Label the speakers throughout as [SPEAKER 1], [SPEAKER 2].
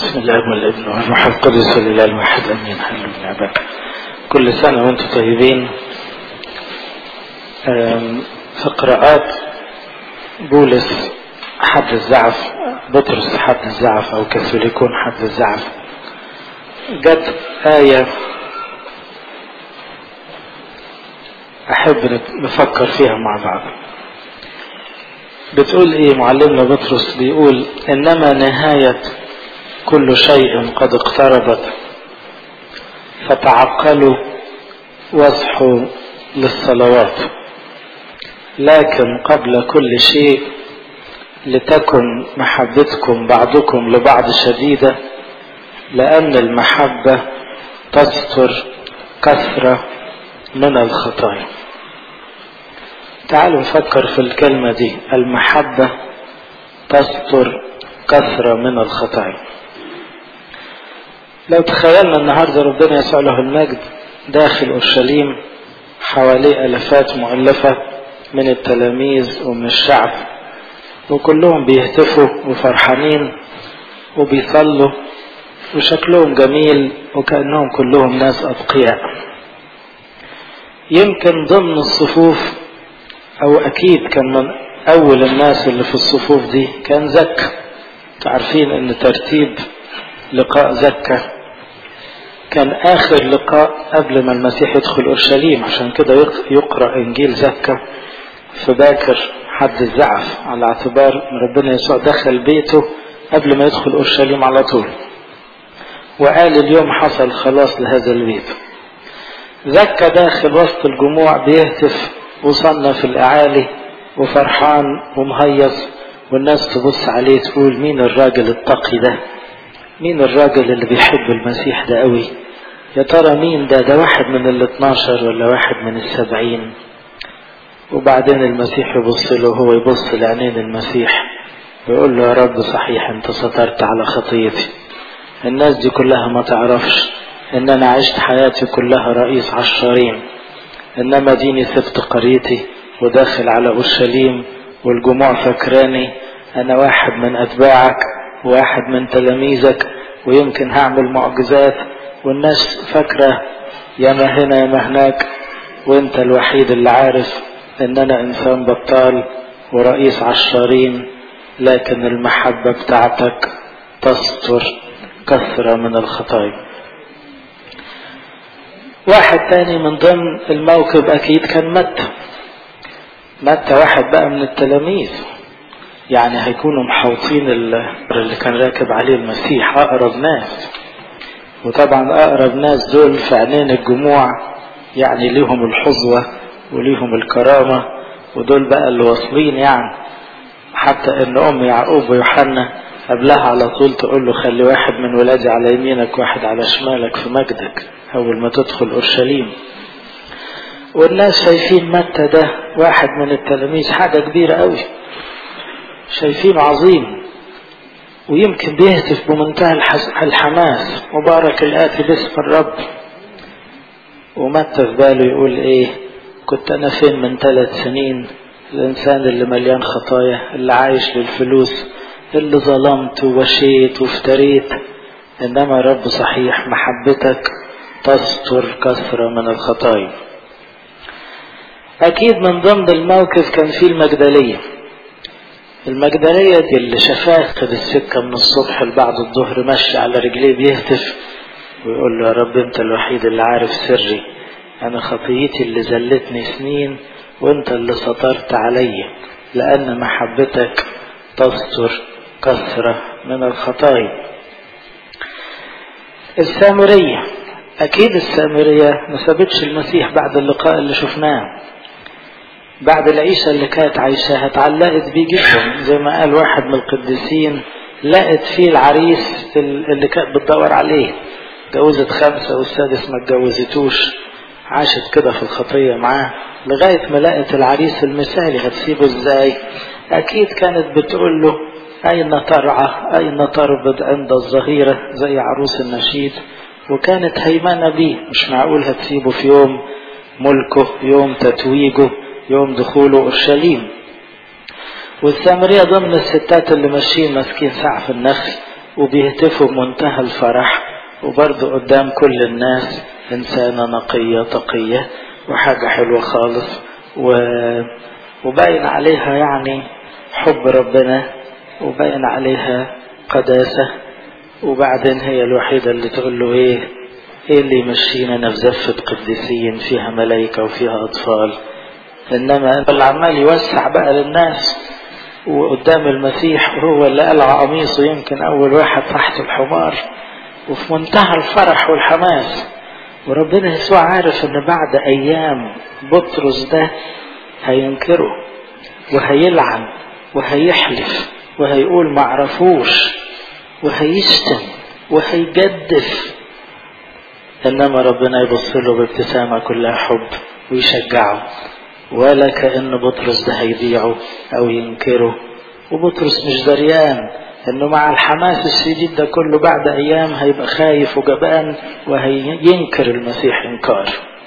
[SPEAKER 1] بسم الله والابن والروح القدس لله الواحد امين هللويا بك كل سنه وانتم طيبين في قراءات بولس حد الزعف بطرس حد الزعف او كاثوليكون حد الزعف جت آية أحب نفكر فيها مع بعض بتقول إيه معلمنا بطرس بيقول إنما نهاية كل شيء قد اقتربت فتعقلوا واصحوا للصلوات لكن قبل كل شيء لتكن محبتكم بعضكم لبعض شديدة لأن المحبة تستر كثرة من الخطايا تعالوا نفكر في الكلمة دي المحبة تستر كثرة من الخطايا لو تخيلنا النهاردة ربنا يسوع له المجد داخل أورشليم حواليه ألفات مؤلفة من التلاميذ ومن الشعب وكلهم بيهتفوا وفرحانين وبيصلوا وشكلهم جميل وكأنهم كلهم ناس أتقياء يمكن ضمن الصفوف أو أكيد كان من أول الناس اللي في الصفوف دي كان زكا تعرفين أن ترتيب لقاء زكا كان آخر لقاء قبل ما المسيح يدخل أورشليم عشان كده يقرأ إنجيل زكا في باكر حد الزعف على اعتبار ان ربنا يسوع دخل بيته قبل ما يدخل اورشليم على طول وقال اليوم حصل خلاص لهذا البيت زكى داخل وسط الجموع بيهتف وصلنا في الاعالي وفرحان ومهيص والناس تبص عليه تقول مين الراجل التقي ده مين الراجل اللي بيحب المسيح ده قوي يا ترى مين ده ده واحد من ال 12 ولا واحد من السبعين وبعدين المسيح يبص له هو يبص لعينين المسيح ويقول له يا رب صحيح انت سترت على خطيتي الناس دي كلها ما تعرفش ان انا عشت حياتي كلها رئيس عشارين انما ديني سبت قريتي وداخل على اورشليم والجموع فاكراني انا واحد من اتباعك واحد من تلاميذك ويمكن هعمل معجزات والناس فاكره يا ما هنا يا ما هناك وانت الوحيد اللي عارف ان انا انسان بطال ورئيس عشارين لكن المحبة بتاعتك تستر كثرة من الخطايا واحد تاني من ضمن الموكب اكيد كان متى متى واحد بقى من التلاميذ يعني هيكونوا محوطين اللي كان راكب عليه المسيح اقرب ناس وطبعا اقرب ناس دول في عينين الجموع يعني ليهم الحظوه وليهم الكرامة ودول بقى اللي واصلين يعني حتى ان ام يعقوب ويوحنا قبلها على طول تقول له خلي واحد من ولادي على يمينك واحد على شمالك في مجدك اول ما تدخل اورشليم والناس شايفين متى ده واحد من التلاميذ حاجة كبيرة قوي شايفين عظيم ويمكن بيهتف بمنتهى الحماس مبارك الآتي باسم الرب ومتى في باله يقول ايه كنت أنا فين من ثلاث سنين الإنسان اللي مليان خطايا اللي عايش للفلوس اللي ظلمت ووشيت وافتريت إنما رب صحيح محبتك تستر كثرة من الخطايا أكيد من ضمن الموقف كان في المجدلية المجدلية دي اللي شافاه خد السكة من الصبح لبعد الظهر ماشي على رجليه بيهتف ويقول له يا رب أنت الوحيد اللي عارف سري أنا خطيتي اللي زلتني سنين وأنت اللي سترت علي لأن محبتك تستر كثرة من الخطايا السامرية أكيد السامرية ما سابتش المسيح بعد اللقاء اللي شفناه بعد العيشة اللي كانت عايشاها اتعلقت بيه جدا زي ما قال واحد من القديسين لقت فيه العريس اللي كانت بتدور عليه جوزت خمسة والسادس ما اتجوزتوش عاشت كده في الخطية معاه لغاية ما لقت العريس المثالي هتسيبه ازاي اكيد كانت بتقول له اين ترعى اين تربض عند الظهيرة زي عروس النشيد وكانت هيمنة بيه مش معقول هتسيبه في يوم ملكه يوم تتويجه يوم دخوله اورشليم والسامرية ضمن الستات اللي ماشيين ماسكين سقف النخل وبيهتفوا بمنتهى الفرح وبرضه قدام كل الناس إنسانة نقية تقية وحاجة حلوة خالص و... وباين عليها يعني حب ربنا وباين عليها قداسة وبعدين هي الوحيدة اللي تقول له ايه ايه اللي يمشينا انا في زفة قديسين فيها ملايكة وفيها اطفال انما اللي عمال يوسع بقى للناس وقدام المسيح هو اللي قلع قميصه يمكن اول واحد تحت الحمار وفي منتهى الفرح والحماس وربنا يسوع عارف ان بعد ايام بطرس ده هينكره وهيلعن وهيحلف وهيقول معرفوش وهيشتم وهيجدف انما ربنا يبص له بابتسامه كلها حب ويشجعه ولا كأن بطرس ده هيبيعه او ينكره وبطرس مش دريان انه مع الحماس الشديد ده كله بعد ايام هيبقى خايف وجبان وهينكر المسيح انكار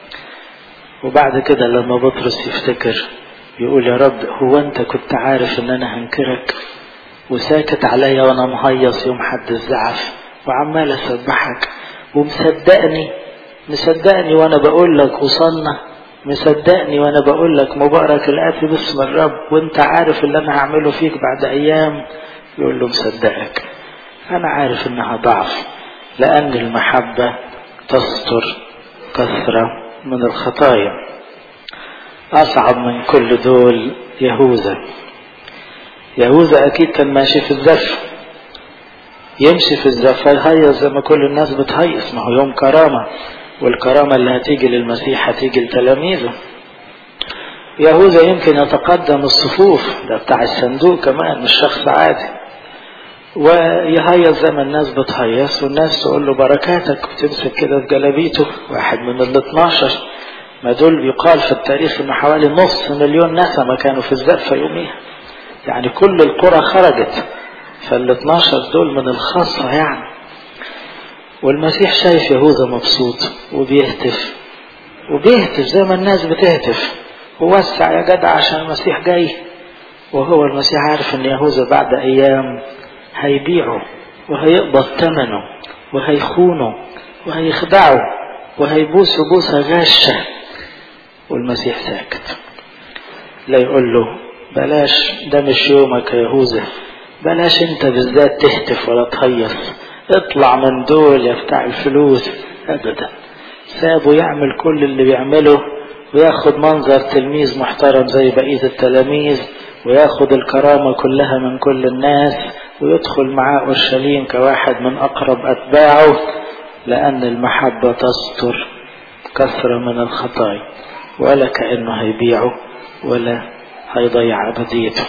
[SPEAKER 1] وبعد كده لما بطرس يفتكر يقول يا رب هو انت كنت عارف ان انا هنكرك وساكت عليا وانا مهيص يوم حد الزعف وعمال اسبحك ومصدقني مصدقني وانا بقول لك وصلنا مصدقني وانا بقول لك مبارك الاتي باسم الرب وانت عارف اللي انا هعمله فيك بعد ايام يقول له مصدقك انا عارف انها ضعف لان المحبة تستر كثرة من الخطايا اصعب من كل دول يهوذا يهوذا اكيد كان ماشي في الزف يمشي في الزف هيهيص زي ما كل الناس بتهيص ما هو يوم كرامة والكرامة اللي هتيجي للمسيح هتيجي لتلاميذه يهوذا يمكن يتقدم الصفوف ده بتاع الصندوق كمان مش شخص عادي ويهيص زي ما الناس بتهيص والناس تقول له بركاتك وتمسك كده في جلابيته واحد من ال 12 ما دول بيقال في التاريخ ان حوالي نص مليون نسمة كانوا في الزفة يوميها يعني كل القرى خرجت فال 12 دول من الخاصة يعني والمسيح شايف يهوذا مبسوط وبيهتف وبيهتف زي ما الناس بتهتف ووسع يا جدع عشان المسيح جاي وهو المسيح عارف ان يهوذا بعد ايام هيبيعه وهيقبض ثمنه وهيخونه وهيخدعه وهيبوس بوسة غاشة والمسيح ساكت لا يقول له بلاش ده مش يومك يا يهوذا بلاش انت بالذات تهتف ولا تهيص اطلع من دول يا بتاع الفلوس ابدا سابه يعمل كل اللي بيعمله وياخد منظر تلميذ محترم زي بقية التلاميذ وياخد الكرامة كلها من كل الناس ويدخل معاه أورشليم كواحد من أقرب أتباعه لأن المحبة تستر كثرة من الخطايا ولا كأنه هيبيعه ولا هيضيع أبديته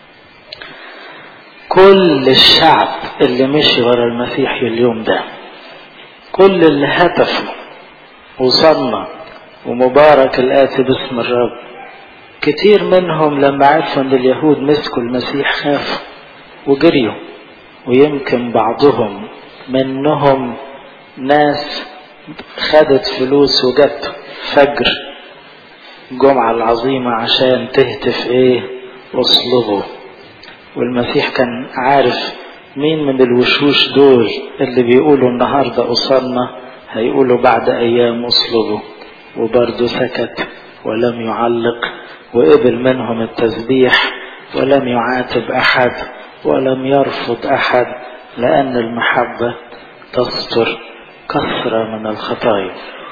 [SPEAKER 1] كل الشعب اللي مشي ورا المسيح اليوم ده كل اللي هتفوا وصلنا ومبارك الآتي باسم الرب كتير منهم لما عرفوا ان اليهود مسكوا المسيح خافوا وجريوا ويمكن بعضهم منهم ناس خدت فلوس وجت فجر الجمعة العظيمة عشان تهتف ايه اصلبوا والمسيح كان عارف مين من الوشوش دول اللي بيقولوا النهاردة أصلنا هيقولوا بعد أيام أصلبوا وبرضه سكت ولم يعلق وقبل منهم التسبيح ولم يعاتب أحد ولم يرفض أحد لأن المحبة تستر كثرة من الخطايا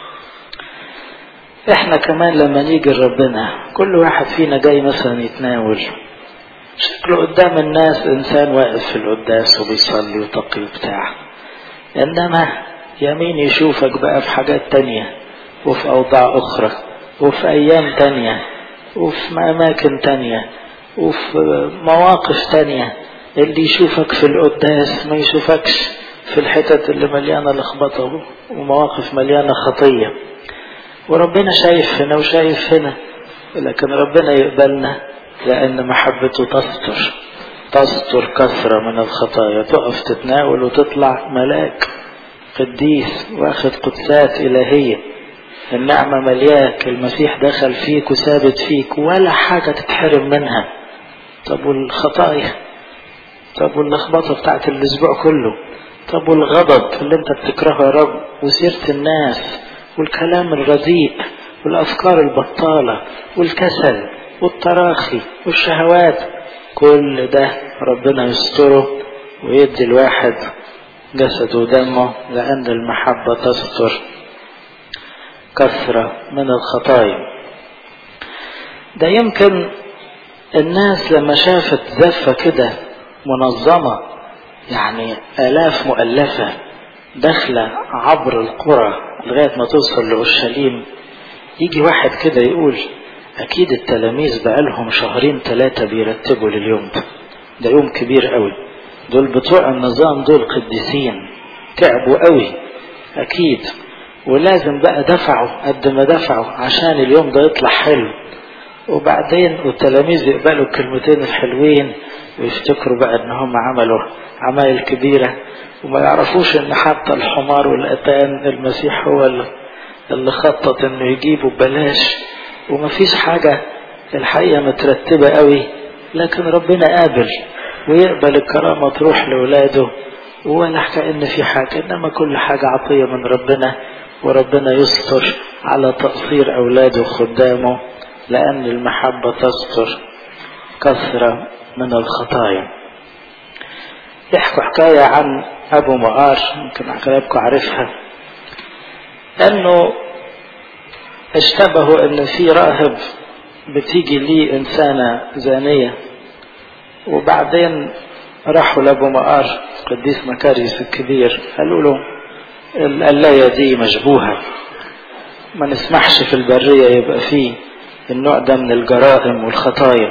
[SPEAKER 1] احنا كمان لما نيجي لربنا كل واحد فينا جاي مثلا يتناول شكله قدام الناس انسان واقف في القداس وبيصلي وتقي وبتاع انما يمين يشوفك بقى في حاجات تانية وفي اوضاع اخرى وفي ايام تانية وفي اماكن تانية وفي مواقف تانية اللي يشوفك في القداس ما يشوفكش في الحتت اللي مليانة لخبطة ومواقف مليانة خطية وربنا شايف هنا وشايف هنا لكن ربنا يقبلنا لأن محبته تستر تستر كثرة من الخطايا تقف تتناول وتطلع ملاك قديس واخد قدسات إلهية النعمة ملياك المسيح دخل فيك وثابت فيك ولا حاجة تتحرم منها طب والخطايا طب واللخبطة بتاعت الأسبوع كله طب والغضب اللي انت بتكرهه يا رب وسيرة الناس والكلام الرديء والأفكار البطالة والكسل والتراخي والشهوات كل ده ربنا يستره ويدي الواحد جسده ودمه لأن المحبة تستر كثرة من الخطايا ده يمكن الناس لما شافت زفة كده منظمة يعني آلاف مؤلفة داخلة عبر القرى لغاية ما توصل لأورشليم يجي واحد كده يقول أكيد التلاميذ بقالهم شهرين ثلاثة بيرتبوا لليوم ده ده يوم كبير قوي دول بتوع النظام دول قديسين تعبوا قوي أكيد ولازم بقى دفعوا قد ما دفعوا عشان اليوم ده يطلع حلو وبعدين والتلاميذ يقبلوا الكلمتين الحلوين ويفتكروا بقى ان هم عملوا عمايل كبيرة وما يعرفوش ان حتى الحمار والاتان المسيح هو اللي خطط انه يجيبه ببلاش ومفيش حاجة الحقيقة مترتبة قوي لكن ربنا قابل ويقبل الكرامة تروح لولاده ولا كأن في حاجة إنما كل حاجة عطية من ربنا وربنا يستر على تقصير أولاده وخدامه لأن المحبة تستر كثرة من الخطايا يحكوا حكاية عن أبو مقار يمكن أغلبكم عارفها أنه اشتبهوا أن في راهب بتيجي ليه إنسانة زانية وبعدين راحوا لأبو مقار قديس مكاريس الكبير قالوا له القلاية دي مشبوهة ما نسمحش في البرية يبقى فيه النوع ده من الجرائم والخطايا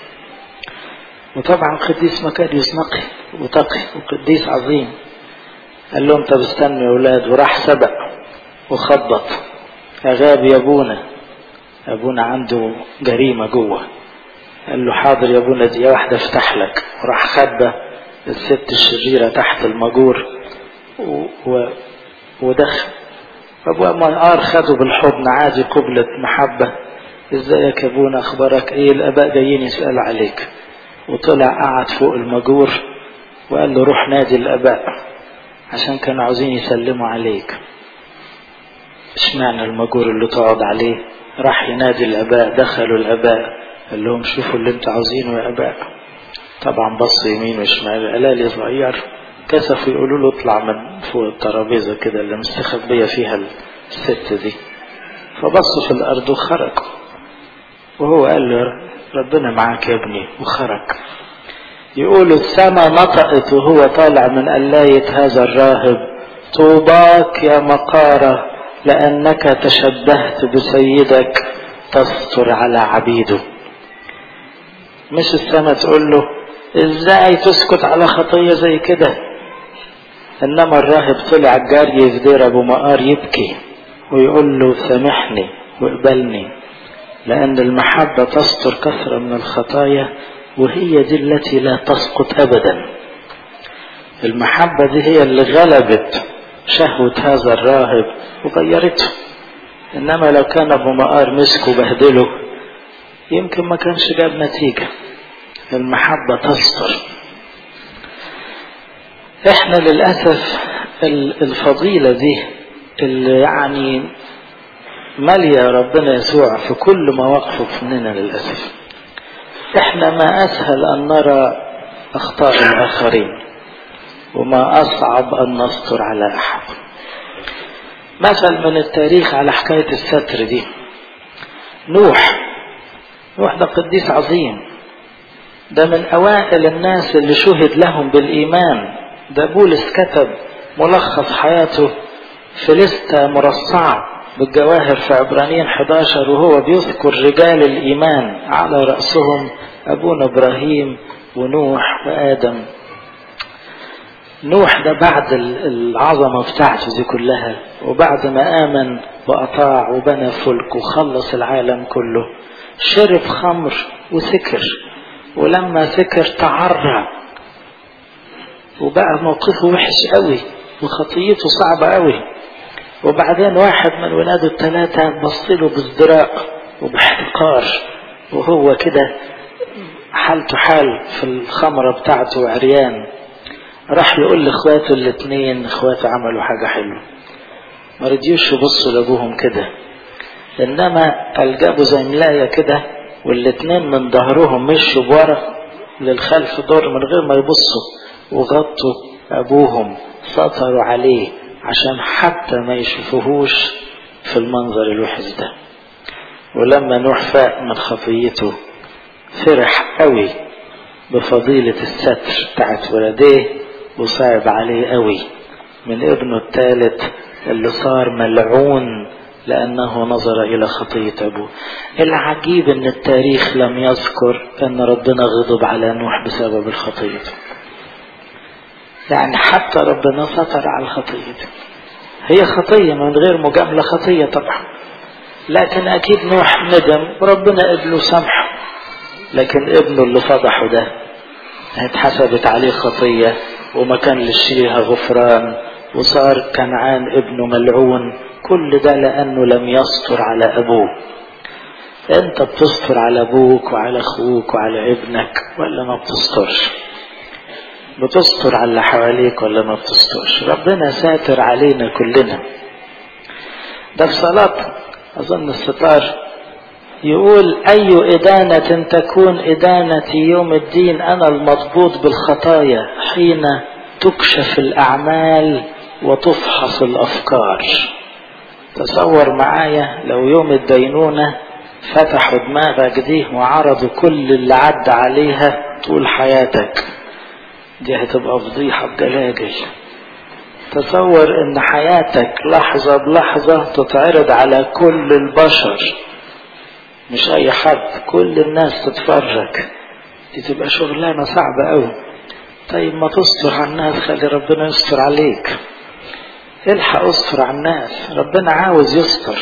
[SPEAKER 1] وطبعا قديس مكاريوس نقي وتقي وقديس عظيم قال لهم طب استنوا يا اولاد وراح سبق وخبط اغاب يا ابونا ابونا عنده جريمه جوه قال له حاضر يا ابونا دي واحده افتح لك وراح خبى الست الشريره تحت المجور و... و... ودخل ابو منقار خده بالحضن عادي قبلة محبة ازيك يا ابونا اخبارك ايه الاباء جايين يسألوا عليك وطلع قعد فوق المجور وقال له روح نادي الاباء عشان كانوا عاوزين يسلموا عليك اشمعنى المجور اللي تقعد عليه راح ينادي الاباء دخلوا الاباء قال لهم شوفوا اللي انتوا عاوزينه يا اباء طبعا بصوا يمين وشمال قلالي صغير كسفوا يقولوا له اطلع من فوق الترابيزة كده اللي مستخبية فيها الست دي فبصوا في الأرض وخرجوا وهو قال له ربنا معاك يا ابني وخرج يقول السماء نطقت وهو طالع من قلاية هذا الراهب طوباك يا مقارة لأنك تشبهت بسيدك تستر على عبيده مش السماء تقول له ازاي تسكت على خطية زي كده انما الراهب طلع جاري في دير ابو مقار يبكي ويقول له سامحني واقبلني لان المحبة تستر كثرة من الخطايا وهي دي التي لا تسقط ابدا المحبة دي هي اللي غلبت شهوة هذا الراهب وغيرته انما لو كان ابو مقار مسكه وبهدله يمكن ما كانش جاب نتيجة المحبة تستر احنا للأسف الفضيلة دي اللي يعني مالية ربنا يسوع في كل مواقفه مننا للأسف احنا ما أسهل أن نرى أخطاء الآخرين وما أصعب أن نستر على أحد مثل من التاريخ على حكاية الستر دي نوح نوح ده قديس عظيم ده من أوائل الناس اللي شهد لهم بالإيمان ده بولس كتب ملخص حياته في لستة مرصعة بالجواهر في عبرانيين 11 وهو بيذكر رجال الإيمان على رأسهم أبونا إبراهيم ونوح وآدم نوح ده بعد العظمة بتاعته دي كلها وبعد ما آمن وأطاع وبنى فلك وخلص العالم كله شرب خمر وسكر ولما سكر تعرى وبقى موقفه وحش قوي وخطيته صعبة قوي وبعدين واحد من ولاده الثلاثة بص له بازدراء وباحتقار وهو كده حالته حال في الخمرة بتاعته عريان راح يقول لاخواته الاتنين اخواته عملوا حاجة حلوة ما رضيوش يبصوا لابوهم كده انما قال جابوا زي ملاية كده والاتنين من ظهرهم مشوا بورا للخلف دور من غير ما يبصوا وغطوا ابوهم سطروا عليه عشان حتى ما يشوفوهوش في المنظر الوحش ده ولما نوح فاق من خطيته فرح قوي بفضيلة الستر بتاعت ولديه وصعب عليه قوي من ابنه الثالث اللي صار ملعون لأنه نظر إلى خطية أبوه العجيب أن التاريخ لم يذكر أن ربنا غضب على نوح بسبب الخطية يعني حتى ربنا ستر على الخطية هي خطية من غير مجاملة خطية طبعا لكن أكيد نوح ندم وربنا قبله سامحه لكن ابنه اللي فضحه ده اتحسبت عليه خطية وما كان للشيها غفران وصار كنعان ابنه ملعون كل ده لأنه لم يستر على أبوه أنت بتستر على أبوك وعلى أخوك وعلى ابنك ولا ما بتسترش بتستر على اللي حواليك ولا ما بتسترش ربنا ساتر علينا كلنا ده في صلاة أظن الستار يقول أي إدانة تكون إدانتي يوم الدين أنا المضبوط بالخطايا حين تكشف الأعمال وتفحص الأفكار تصور معايا لو يوم الدينونة فتحوا دماغك دي وعرضوا كل اللي عدى عليها طول حياتك دي هتبقى فضيحة بجلاجل تصور ان حياتك لحظة بلحظة تتعرض على كل البشر مش اي حد كل الناس تتفرج دي تبقى شغلانة صعبة قوي طيب ما تستر على الناس خلي ربنا يستر عليك الحق استر على الناس ربنا عاوز يستر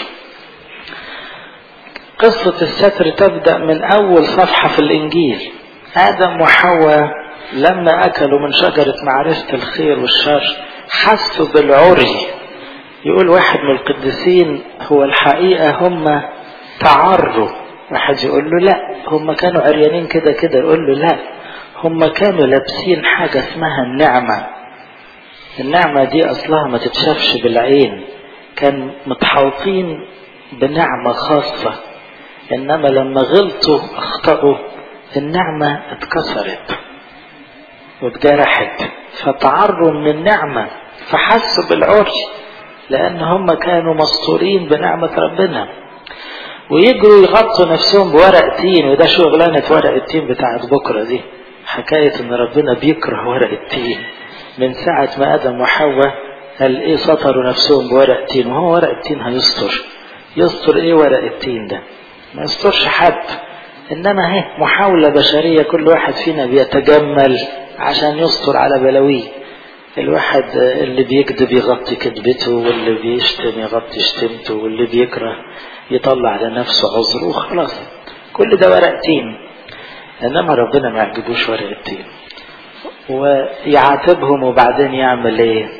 [SPEAKER 1] قصة الستر تبدأ من أول صفحة في الإنجيل آدم وحواء لما أكلوا من شجرة معرفة الخير والشر حسوا بالعري يقول واحد من القديسين هو الحقيقة هم تعروا واحد يقول له لا هم كانوا عريانين كده كده يقول له لا هم كانوا لابسين حاجة اسمها النعمة النعمة دي أصلها ما تتشافش بالعين كان متحوطين بنعمة خاصة إنما لما غلطوا أخطأوا النعمة اتكسرت واتجرحت فتعروا من النعمة فحسوا بالعري لأن هم كانوا مستورين بنعمة ربنا ويجروا يغطوا نفسهم بورق تين وده شغلانة ورق التين بتاعت بكرة دي حكاية ان ربنا بيكره ورق التين من ساعة ما آدم وحواء قال ايه سطروا نفسهم بورق تين وهو ورق التين هيستر يستر ايه ورق التين ده ما يسترش حد انما هي محاولة بشرية كل واحد فينا بيتجمل عشان يستر على بلاويه الواحد اللي بيكذب يغطي كذبته واللي بيشتم يغطي شتمته واللي بيكره يطلع لنفسه عذر وخلاص كل ده ورق تين انما ربنا ما يعجبوش ورق التين ويعاتبهم وبعدين يعمل ايه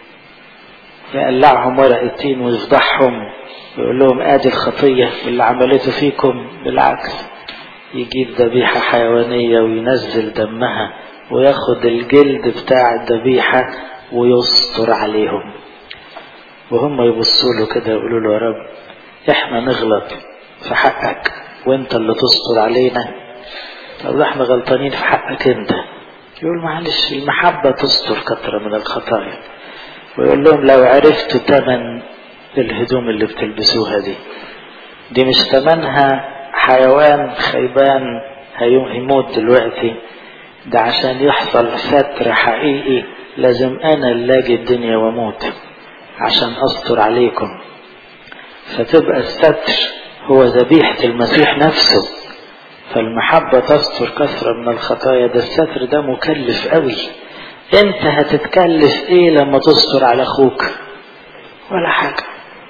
[SPEAKER 1] يقلعهم ورق التين ويفضحهم ويقول لهم ادي الخطيه اللي عملته فيكم بالعكس يجيب ذبيحه حيوانيه وينزل دمها وياخد الجلد بتاع الذبيحه ويستر عليهم وهم يبصوا له كده يقولوا له يا رب احنا نغلط في حقك وانت اللي تستر علينا طب احنا غلطانين في حقك انت يقول معلش المحبة تستر كثرة من الخطايا ويقول لهم لو عرفتوا تمن الهدوم اللي بتلبسوها دي دي مش تمنها حيوان خيبان هيموت دلوقتي ده عشان يحصل ستر حقيقي لازم انا اللي اجي الدنيا واموت عشان استر عليكم فتبقى الستر هو ذبيحة المسيح نفسه فالمحبة تستر كثرة من الخطايا ده الستر ده مكلف قوي انت هتتكلف ايه لما تستر على اخوك ولا حاجة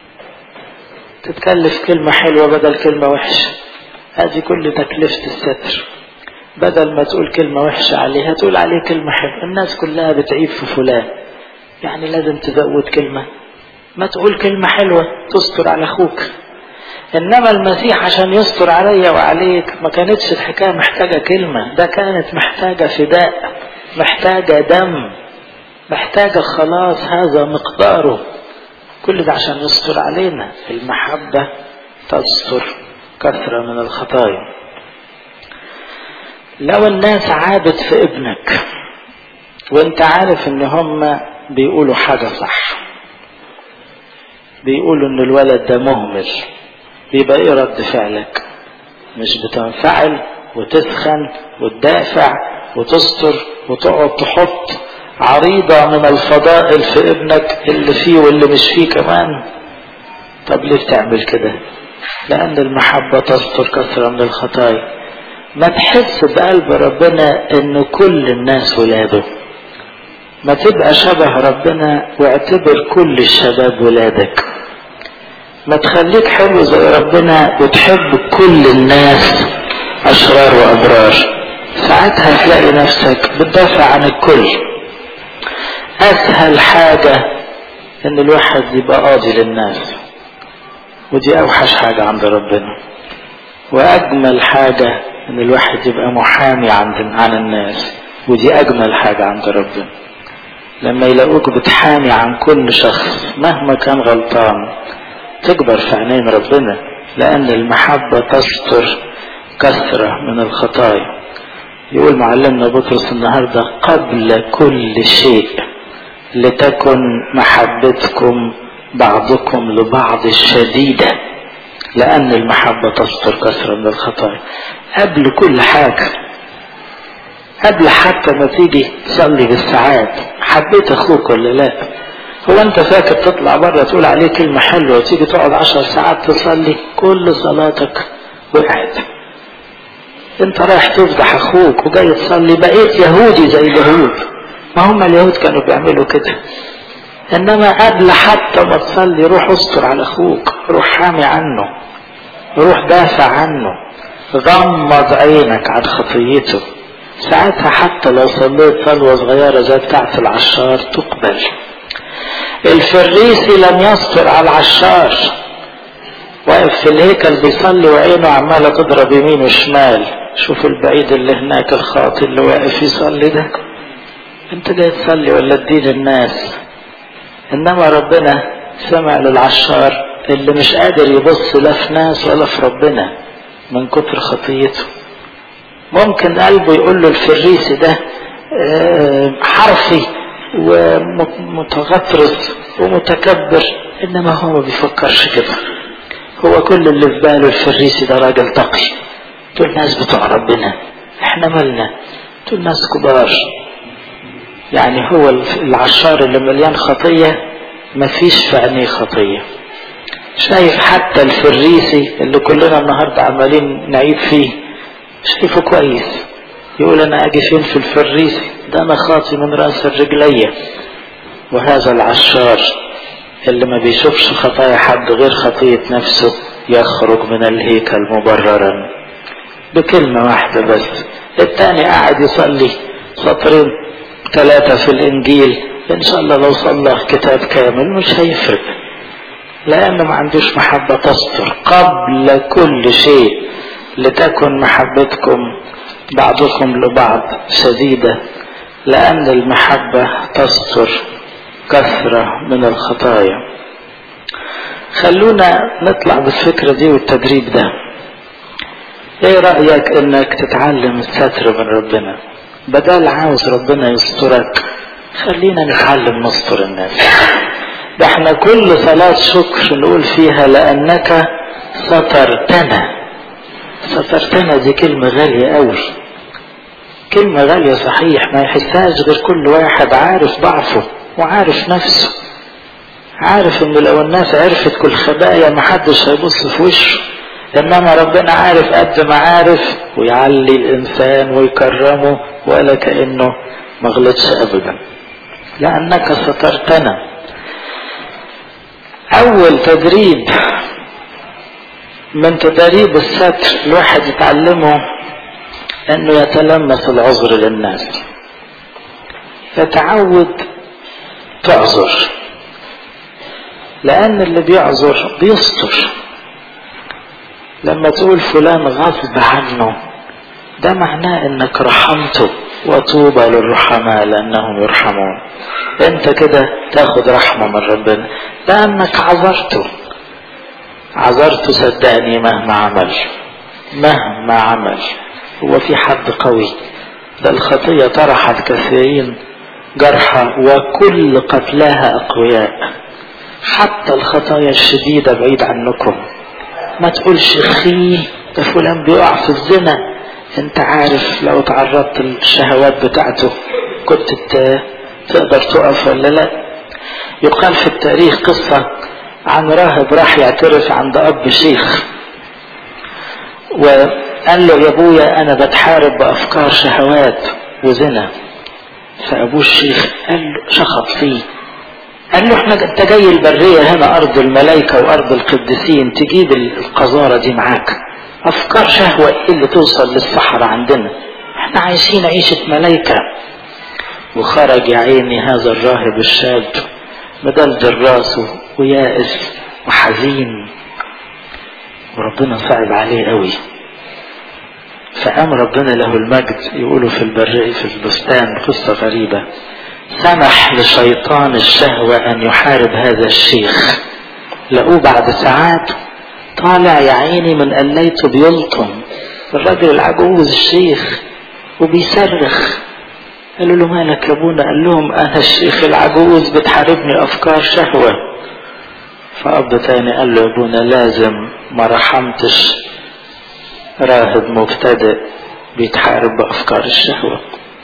[SPEAKER 1] تتكلف كلمة حلوة بدل كلمة وحشة ادي كل تكلفة الستر بدل ما تقول كلمة وحشة عليه هتقول عليه كلمة حلوة الناس كلها بتعيب في فلان يعني لازم تزود كلمة ما تقول كلمة حلوة تستر على أخوك انما المسيح عشان يستر عليا وعليك ما كانتش الحكايه محتاجه كلمه ده كانت محتاجه فداء محتاجه دم محتاجه خلاص هذا مقداره كل ده عشان يستر علينا المحبه تستر كثره من الخطايا لو الناس عابت في ابنك وانت عارف ان هم بيقولوا حاجه صح بيقولوا ان الولد ده مهمل بيبقى ايه رد فعلك مش بتنفعل وتسخن وتدافع وتستر وتقعد تحط عريضة من الفضائل في ابنك اللي فيه واللي مش فيه كمان طب ليه بتعمل كده لأن المحبة تستر كثرة من الخطايا ما تحس بقلب ربنا ان كل الناس ولاده ما تبقى شبه ربنا واعتبر كل الشباب ولادك ما تخليك حلو زي ربنا وتحب كل الناس أشرار وأبرار ساعتها تلاقي نفسك بتدافع عن الكل أسهل حاجة إن الواحد يبقى قاضي للناس ودي أوحش حاجة عند ربنا وأجمل حاجة إن الواحد يبقى محامي عن عن الناس ودي أجمل حاجة عند ربنا لما يلاقوك بتحامي عن كل شخص مهما كان غلطان تكبر في عينين ربنا لأن المحبة تستر كثرة من الخطايا يقول معلمنا بطرس النهاردة قبل كل شيء لتكن محبتكم بعضكم لبعض الشديدة لأن المحبة تستر كثرة من الخطايا قبل كل حاجة قبل حتى ما تيجي تصلي بالساعات حبيت أخوك ولا لا هو انت فاكر تطلع بره تقول عليه كلمة حلوة وتيجي تقعد عشر ساعات تصلي كل صلاتك وقعت انت رايح تفضح اخوك وجاي تصلي بقيت يهودي زي اليهود ما هم اليهود كانوا بيعملوا كده انما قبل حتى ما تصلي روح استر على اخوك روح حامي عنه روح دافع عنه غمض عينك عن خطيته ساعتها حتى لو صليت صلوة صغيرة زي بتاعت العشار تقبل الفريسي لم يستر على العشار واقف في الهيكل بيصلي وعينه عمالة تضرب يمين وشمال شوف البعيد اللي هناك الخاطي اللي واقف يصلي ده انت جاي تصلي ولا تدين الناس انما ربنا سمع للعشار اللي مش قادر يبص لا في ناس ولا في ربنا من كتر خطيته ممكن قلبه يقول له الفريسي ده حرفي ومتغطرس ومتكبر انما هو ما بيفكرش كده هو كل اللي في باله الفريسي ده راجل تقي دول ناس بتوع ربنا احنا مالنا دول ناس كبار يعني هو العشار اللي مليان خطية مفيش في عينيه خطية شايف حتى الفريسي اللي كلنا النهاردة عمالين نعيب فيه شايفه كويس يقول انا اجي فين في الفريسي ده انا خاطي من راس الرجلية وهذا العشار اللي ما بيشوفش خطايا حد غير خطية نفسه يخرج من الهيكل مبررا بكلمة واحدة بس التاني قاعد يصلي سطرين ثلاثة في الإنجيل إن شاء الله لو صلى كتاب كامل مش هيفرق لأنه ما عندوش محبة تستر قبل كل شيء لتكن محبتكم بعضكم لبعض شديدة لأن المحبة تستر كثرة من الخطايا خلونا نطلع بالفكرة دي والتدريب ده ايه رأيك انك تتعلم الستر من ربنا بدل عاوز ربنا يسترك خلينا نتعلم نستر الناس ده احنا كل صلاة شكر نقول فيها لأنك سترتنا سترتنا دي كلمة غالية قوي كلمة غالية صحيح ما يحسهاش غير كل واحد عارف ضعفه وعارف نفسه عارف ان لو الناس عرفت كل خبايا محدش هيبص في وشه انما ربنا عارف قد ما عارف ويعلي الانسان ويكرمه ولا كانه ما غلطش ابدا لانك سترتنا اول تدريب من تدريب الستر الواحد يتعلمه انه يتلمس العذر للناس يتعود تعذر لان اللي بيعذر بيستر لما تقول فلان غصب عنه ده معناه انك رحمته وطوبى للرحماء لانهم يرحمون انت كده تاخد رحمه من ربنا لانك عذرته عذرته صدقني مهما عمل مهما عمل هو في حد قوي ده الخطيه طرحت كثيرين جرحى وكل قتلاها اقوياء حتى الخطايا الشديده بعيد عنكم ما تقولش خيه ده فلان بيقع في الزنا انت عارف لو تعرضت للشهوات بتاعته كنت تقدر تقف ولا لا يقال في التاريخ قصة عن راهب راح يعترف عند أب شيخ وقال له يا ابويا انا بتحارب بافكار شهوات وزنا فابوه الشيخ قال له شخط فيه قال له احنا انت جاي البرية هنا ارض الملائكة وارض القديسين تجيب القذارة دي معاك افكار شهوة ايه اللي توصل للصحراء عندنا احنا عايشين عيشة ملائكة وخرج يا عيني هذا الراهب الشاب مدلدل راسه ويائس وحزين وربنا صعب عليه قوي فقام ربنا له المجد يقولوا في البر في البستان قصة غريبة سمح لشيطان الشهوة أن يحارب هذا الشيخ لقوه بعد ساعات طالع يا عيني من قليته بيلطم الراجل العجوز الشيخ وبيصرخ قالوا له مالك يا ابونا قال لهم انا الشيخ العجوز بتحاربني افكار شهوة فاب تاني قال له يا ابونا لازم ما رحمتش راهب مبتدئ بيتحارب بافكار الشهوة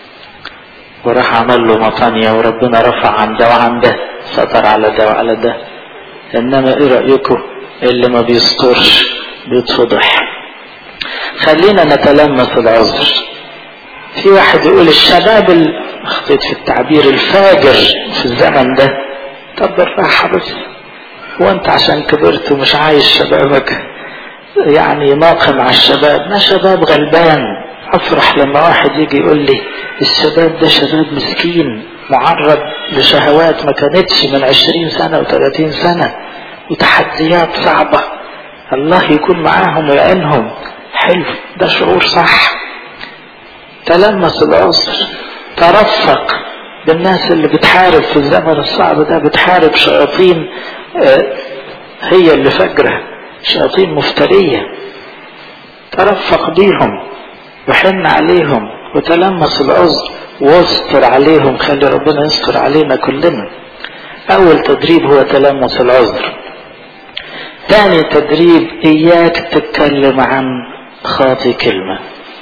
[SPEAKER 1] وراح عمل له مطانية وربنا رفع عن ده وعن ده سطر على ده وعلى ده انما ايه رأيكم اللي ما بيسترش بيتفضح خلينا نتلمس العذر في واحد يقول الشباب اخطيت في التعبير الفاجر في الزمن ده طب بالراحة بس هو انت عشان كبرت ومش عايش شبابك يعني ناقم على الشباب ما شباب غلبان افرح لما واحد يجي يقول لي الشباب ده شباب مسكين معرض لشهوات ما كانتش من عشرين سنة وثلاثين سنة وتحديات صعبة الله يكون معاهم ويعينهم حلو ده شعور صح تلمس العسر ترفق بالناس اللي بتحارب في الزمن الصعب ده بتحارب شياطين هي اللي فجرة شياطين مفترية ترفق بيهم وحن عليهم وتلمس العذر واستر عليهم خلي ربنا يستر علينا كلنا اول تدريب هو تلمس العذر تاني تدريب اياك تتكلم عن خاطي كلمة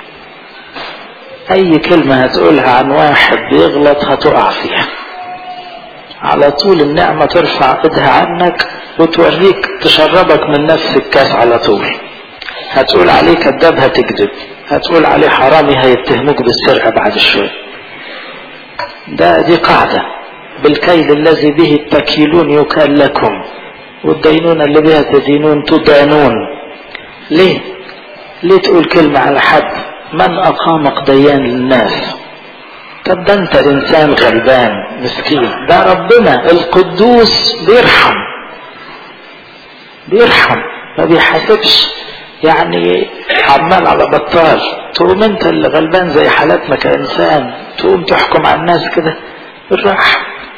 [SPEAKER 1] اي كلمة هتقولها عن واحد بيغلط هتقع فيها على طول النعمة ترفع ايدها عنك وتوريك تشربك من نفس الكاس على طول هتقول عليه كذاب هتكذب هتقول عليه حرامي هيتهموك بالسرقة بعد شوية ده دي قاعدة بالكيل الذي به التكيلون يكال لكم والدينون اللي بها تدينون تدانون ليه ليه تقول كلمة على حد من أقامك ديان للناس طب ده انت انسان غلبان مسكين ده ربنا القدوس بيرحم بيرحم ما بيحاسبش يعني عمال على بطال تقوم انت اللي غلبان زي حالاتنا كانسان تقوم تحكم على الناس كده بالراحه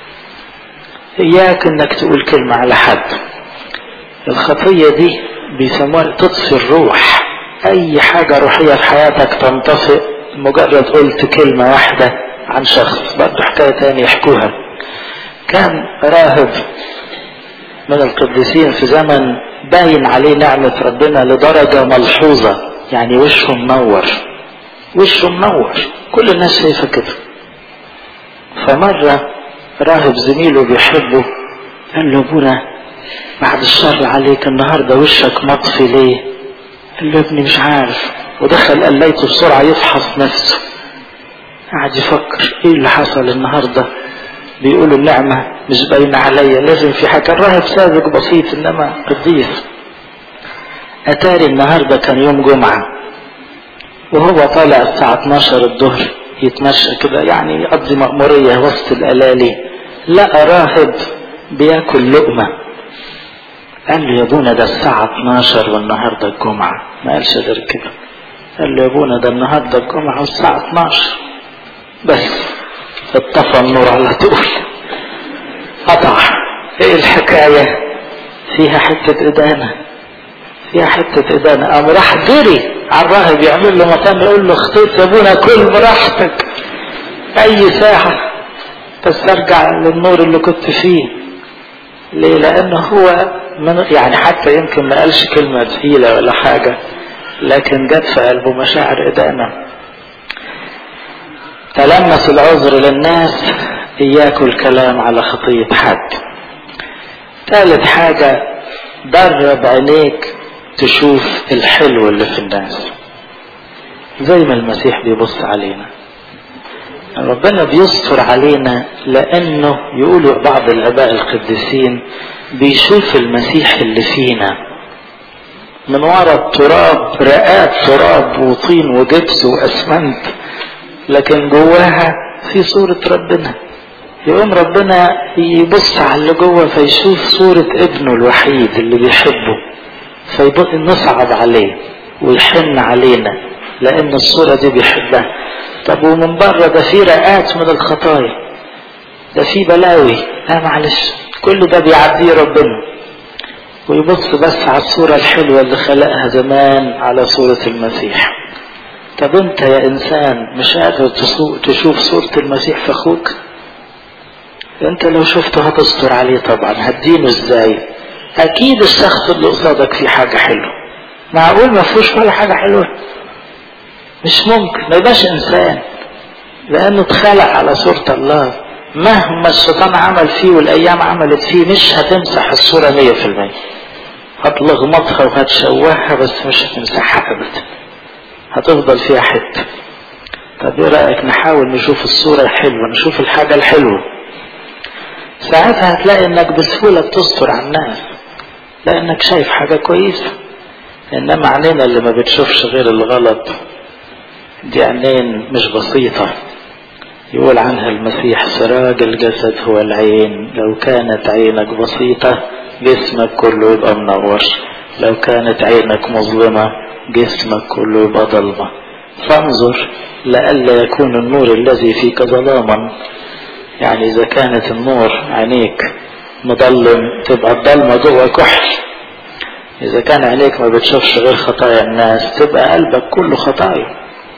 [SPEAKER 1] اياك انك تقول كلمه على حد الخطيه دي بيسموها تطفي الروح اي حاجه روحيه في حياتك تنطفئ مجرد قلت كلمه واحده عن شخص برضه حكايه تاني يحكوها كان راهب من القديسين في زمن باين عليه نعمة ربنا لدرجة ملحوظة يعني وشه منور وشه منور كل الناس شايفة كده فمرة راهب زميله بيحبه قال له ابونا بعد الشر عليك النهاردة وشك مطفي ليه قال له ابني مش عارف ودخل قليته بسرعة يفحص نفسه قعد يفكر ايه اللي حصل النهارده بيقولوا النعمة مش باينة عليا لازم في حاجة الراهب ساذج بسيط انما قديس اتاري النهاردة كان يوم جمعة وهو طالع الساعة 12 الظهر يتمشى كده يعني يقضي مأمورية وسط الألالي لقى راهب بياكل لقمة قال له يا ابونا ده الساعة 12 والنهاردة الجمعة ما قالش غير كده قال له يا ابونا ده النهاردة الجمعة والساعة 12 بس اتطفى النور على طول قطع ايه الحكاية فيها حتة ادانة فيها حتة ادانة قام راح جري على الراهب يعمل له مكان يقول له اخطيت يا ابونا كل براحتك اي ساعة بس ارجع للنور اللي كنت فيه ليه لانه هو من يعني حتى يمكن ما قالش كلمة تقيلة ولا حاجة لكن جت في قلبه مشاعر ادانة تلمس العذر للناس اياك الكلام على خطية حد ثالث حاجة درب عينيك تشوف الحلو اللي في الناس زي ما المسيح بيبص علينا ربنا بيستر علينا لانه يقولوا بعض الاباء القديسين بيشوف المسيح اللي فينا من وراء التراب رقات تراب وطين وجبس واسمنت لكن جواها في صورة ربنا يقوم ربنا يبص على اللي جوه فيشوف صورة ابنه الوحيد اللي بيحبه فيبقى نصعب عليه ويحن علينا لان الصورة دي بيحبها طب ومن بره ده في رقات من الخطايا ده في بلاوي لا معلش كل ده بيعديه ربنا ويبص بس على الصورة الحلوة اللي خلقها زمان على صورة المسيح طب انت يا انسان مش قادر تشوف صورة المسيح في اخوك انت لو شفته هتستر عليه طبعا هتدينه ازاي اكيد الشخص اللي قصادك فيه حاجة حلوة معقول ما فيهوش ولا حاجة حلوة مش ممكن ما يبقاش انسان لانه اتخلق على صورة الله مهما الشيطان عمل فيه والايام عملت فيه مش هتمسح الصورة مية في المية هتلغمطها وهتشوهها بس مش هتمسحها ابدا هتفضل فيها حتة طب ايه رأيك نحاول نشوف الصورة الحلوة نشوف الحاجة الحلوة ساعتها هتلاقي انك بسهولة بتستر على الناس لانك شايف حاجة كويسة انما عينينا اللي ما بتشوفش غير الغلط دي عينين مش بسيطة يقول عنها المسيح سراج الجسد هو العين لو كانت عينك بسيطة جسمك كله يبقى منور لو كانت عينك مظلمة جسمك كله يبقى ضلمة فانظر لئلا يكون النور الذي فيك ظلاما يعني إذا كانت النور عينيك مظلم تبقى الضلمة جوه كحل إذا كان عينيك ما بتشوفش غير خطايا الناس تبقى قلبك كله خطايا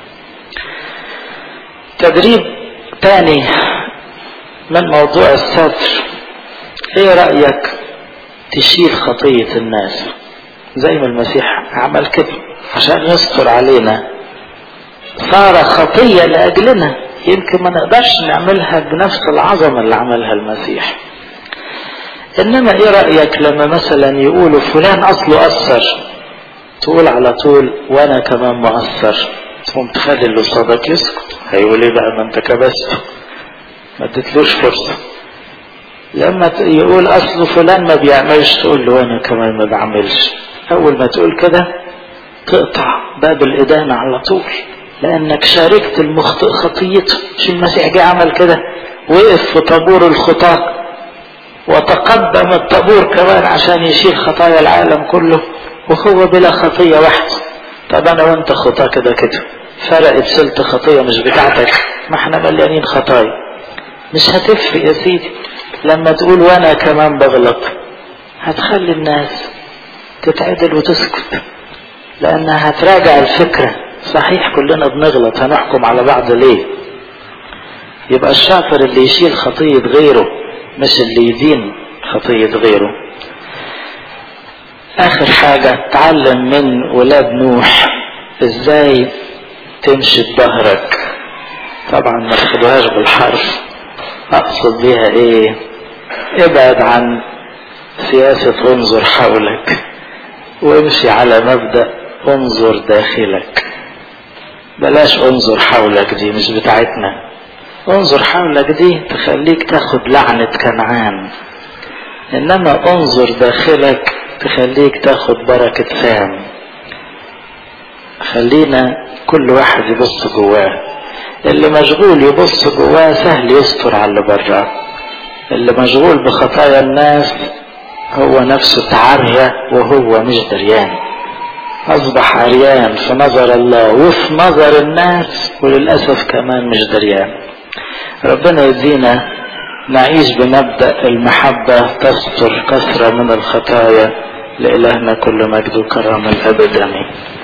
[SPEAKER 1] تدريب تاني من موضوع الستر ايه رأيك تشيل خطية الناس زي ما المسيح عمل كده عشان يستر علينا صار خطية لأجلنا يمكن ما نقدرش نعملها بنفس العظمة اللي عملها المسيح إنما إيه رأيك لما مثلا يقولوا فلان أصله أثر تقول على طول وأنا كمان مؤثر تقوم تخلي اللي قصادك يسكت هيقول إيه بقى ما أنت كبست ما اديتلوش فرصة لما يقول أصله فلان ما بيعملش تقول له أنا كمان ما بعملش أول ما تقول كده تقطع باب الإدانة على طول لأنك شاركت المخطئ خطيته مش المسيح جه عمل كده وقف في طابور الخطاة وتقدم الطابور كمان عشان يشيل خطايا العالم كله وهو بلا خطية واحدة طب أنا وأنت خطاة كده كده فرقت سلت خطية مش بتاعتك ما احنا مليانين خطايا مش هتفرق يا سيدي لما تقول وأنا كمان بغلط هتخلي الناس تتعدل وتسكت لأنها هتراجع الفكرة صحيح كلنا بنغلط هنحكم على بعض ليه يبقى الشاطر اللي يشيل خطية غيره مش اللي يدين خطية غيره آخر حاجة تعلم من ولاد نوح ازاي تمشي بظهرك طبعا ما تاخدوهاش بالحرف اقصد بيها ايه ابعد عن سياسة انظر حولك وامشي على مبدأ انظر داخلك بلاش انظر حولك دي مش بتاعتنا انظر حولك دي تخليك تاخد لعنة كنعان انما انظر داخلك تخليك تاخد بركة سام خلينا كل واحد يبص جواه اللي مشغول يبص جواه سهل يستر على اللي براه اللي مشغول بخطايا الناس هو نفسه تعرية وهو مش دريان أصبح عريان في نظر الله وفي نظر الناس وللأسف كمان مش دريان ربنا يدينا نعيش بمبدأ المحبة تستر كثرة من الخطايا لإلهنا كل مجد وكرم الأبد آمين